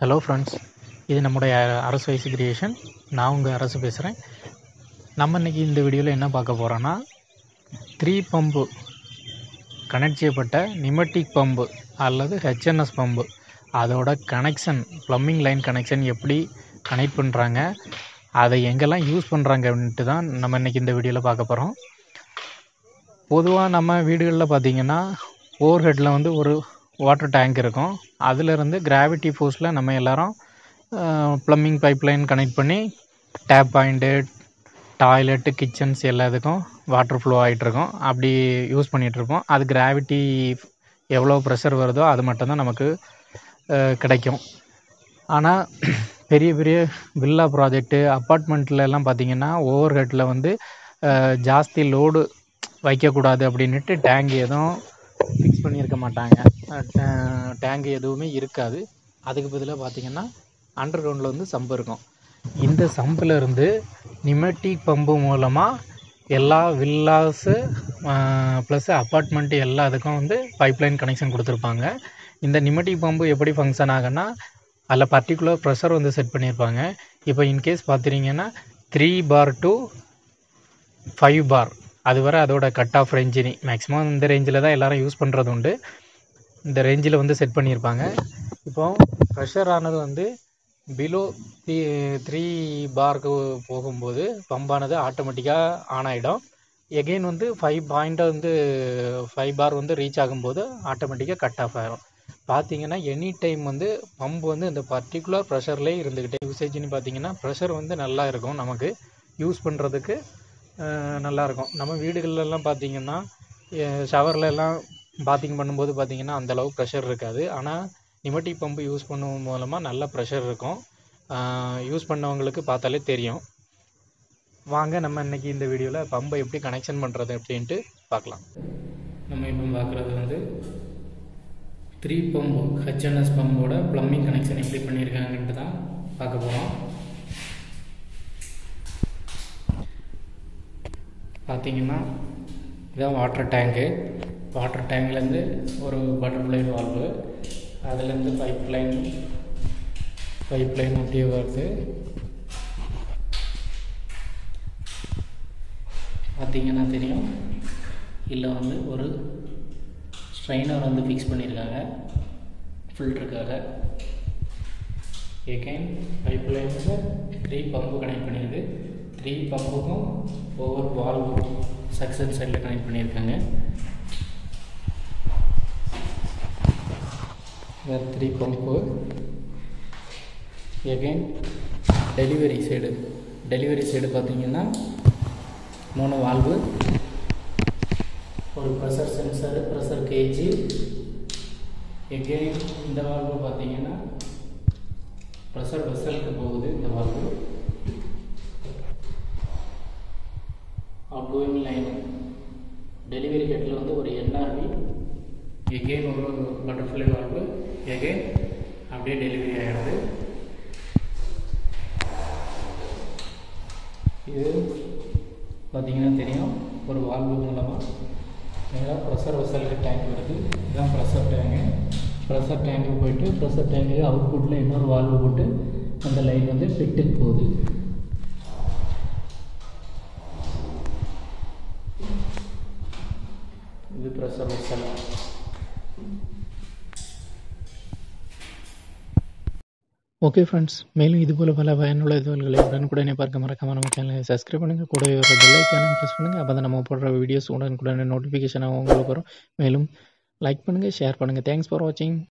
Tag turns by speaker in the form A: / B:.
A: hello friends இது நம்முடைய அரசு வயசு கிரியேஷன் நான் உங்கள் அரசு பேசுகிறேன் நம்ம இன்றைக்கி இந்த வீடியோவில் என்ன பார்க்க போகிறோன்னா த்ரீ பம்பு கனெக்ட் செய்யப்பட்ட நிமெட்டிக் பம்பு அல்லது ஹெச்என்எஸ் பம்பு அதோட கனெக்ஷன் ப்ளம்பிங் லைன் கனெக்ஷன் எப்படி கனெக்ட் பண்ணுறாங்க அதை எங்கெல்லாம் யூஸ் பண்ணுறாங்கன்ட்டு தான் நம்ம இன்றைக்கி இந்த வீடியோவில் பார்க்க போகிறோம் பொதுவாக நம்ம வீடுகளில் பார்த்திங்கன்னா ஓவர் ஹெட்டில் வந்து ஒரு வாட்டர் டேங்க் இருக்கும் அதிலிருந்து கிராவிட்டி ஃபோர்ஸில் நம்ம எல்லாரும் ப்ளம்பிங் பைப்லைன் கனெக்ட் பண்ணி டேப் பாயிண்ட்டு டாய்லெட்டு கிச்சன்ஸ் எல்லாத்துக்கும் வாட்டர் ஃப்ளோ ஆகிட்டுருக்கும் அப்படி யூஸ் பண்ணிகிட்ருப்போம் அது கிராவிட்டி எவ்வளோ ப்ரெஷர் வருதோ அது மட்டும்தான் நமக்கு அஹ், கிடைக்கும் ஆனால் பெரிய பெரிய வில்லா ப்ராஜெக்ட்டு அப்பார்ட்மெண்ட்டில் எல்லாம் பார்த்தீங்கன்னா ஓவர் ஹெட்டில் வந்து அஹ், ஜாஸ்தி லோடு வைக்கக்கூடாது அப்படின்ட்டு டேங்க் எதுவும் ஃபிக்ஸ் பண்ணியிருக்க மாட்டாங்க டேங்க் எதுவுமே இருக்காது அதுக்கு பதிலாக பார்த்தீங்கன்னா அண்டர் கிரவுண்டில் வந்து சம்பு இருக்கும் இந்த சம்பில் இருந்து நிமெட்டிக் பம்பு மூலமாக எல்லா வில்லாஸு ப்ளஸ் அப்பார்ட்மெண்ட்டு எல்லாத்துக்கும் வந்து பைப்லைன் கனெக்ஷன் கொடுத்துருப்பாங்க இந்த நிமெட்டிக் பம்பு எப்படி ஃபங்க்ஷன் ஆகுன்னா அதில் பர்டிகுலர் ப்ரெஷர் வந்து செட் பண்ணியிருப்பாங்க இப்போ இன்கேஸ் பார்த்துட்டிங்கன்னா three bar to five bar அது வரை அதோட கட் ஆஃப் ரேஞ்சு மேக்ஸிமம் இந்த ரேஞ்சில் தான் எல்லாரும் யூஸ் பண்ணுறது உண்டு இந்த ரேஞ்சில் வந்து செட் பண்ணியிருப்பாங்க இப்போ ப்ரெஷர் ஆனது வந்து பிலோ த்ரீ த்ரீ பாருக்கு போகும்போது பம்பானது ஆட்டோமேட்டிக்காக ஆன் ஆகிடும் எகெயின் வந்து ஃபைவ் பாயிண்ட்டை வந்து ஃபைவ் பார் வந்து ரீச் ஆகும்போது ஆட்டோமேட்டிக்காக கட் ஆஃப் ஆகிடும் பார்த்தீங்கன்னா எனி டைம் வந்து பம்ப் வந்து இந்த பர்டிகுலர் ப்ரெஷர்லேயே இருந்துக்கிட்டே யூசேஜ்னு பார்த்தீங்கன்னா ப்ரெஷர் வந்து நல்லா இருக்கும் நமக்கு யூஸ் பண்ணுறதுக்கு நல்லா இருக்கும் நம்ம வீடுகள்லாம் பார்த்தீங்கன்னா ஷவரில் எல்லாம் பாத்திங் பண்ணும்போது பார்த்தீங்கன்னா அந்தளவு ப்ரெஷர் இருக்காது ஆனால் நிமெட்டிக் பம்பு யூஸ் பண்ணும் மூலமாக நல்ல ப்ரெஷர் இருக்கும் யூஸ் பண்ணவங்களுக்கு பார்த்தாலே தெரியும் வாங்க நம்ம இன்னைக்கு இந்த வீடியோவில் பம்பை எப்படி கனெக்ஷன் பண்ணுறது அப்படின்ட்டு பார்க்கலாம் நம்ம இப்போ பார்க்குறது வந்து த்ரீ பம்பு ஹெச்என்எஸ் பம்போட ப்ளம்பிங் கனெக்ஷன் எப்படி பண்ணியிருக்காங்கன்ட்டு தான் பார்க்க போகிறோம் பார்த்தீங்கன்னா இதான் வாட்டர் டேங்கு வாட்டர் டேங்க்லேருந்து ஒரு பட்டர்ஃப்ளை வால்வு அதுலேருந்து பைப் லைன் பைப் லைன் அப்படியே வருது பார்த்தீங்கன்னா தெரியும் இல்லை வந்து ஒரு ஸ்ட்ரைனர் வந்து ஃபிக்ஸ் பண்ணியிருக்காங்க ஃபில்டருக்காக எகைன் பைப் லைனுக்கு த்ரீ பம்பு கனெக்ட் பண்ணியிருக்கு த்ரீ பம்புக்கும் ஒவ்வொரு வால்வு சக்சன் சைடில் கனெக்ட் பண்ணியிருக்காங்க வேறு three pump again delivery side delivery side பார்த்தீங்கன்னா மூணு வால்வு ஒரு pressure sensor pressure gauge again இந்த வால்வு பார்த்தீங்கன்னா ப்ரெஷர் வெசலுக்கு போகுது இந்த வால்வு அப்ளூயிங் லைன் டெலிவரி ஹெட்டில் வந்து ஒரு என்ஆர்பி எகெயின் ஒரு பட்டர்ஃப்ளை வால்வு எகெயின் அப்படியே டெலிவரி ஆகிடுது இது பார்த்தீங்கன்னா தெரியும் ஒரு வால்வு மூலமாக நேராக ப்ரெஷர் வெசலுக்கு டேங்க் வருது இதுதான் ப்ரெஷர் டேங்கு ப்ரெஷர் டேங்க்கு போயிட்டு ப்ரெஷர் டேங்க்கு அவுட்புட்டில் இன்னொரு வால்வு போட்டு அந்த லைன் வந்து ஃபிட்டுக்கு போகுது இது ப்ரெஷர் வெசல் ஓகே ஃப்ரெண்ட்ஸ் மேலும் இதுபோல் பல பயனுள்ள தகவல்களை உடனுக்குடனே பார்க்க மறக்காம நம்ம சேனலை சப்ஸ்கிரைப் பண்ணுங்கள் கூடவே வர பெல் ஐக்கானும் ப்ரெஸ் பண்ணுங்கள் அப்போ தான் நம்ம போடுற வீடியோஸ் உடனுக்குடனே நோட்டிஃபிகேஷனாக உங்களுக்கு வரும் மேலும் லைக் பண்ணுங்கள் ஷேர் பண்ணுங்கள் தேங்க்ஸ் ஃபார் வாட்சிங்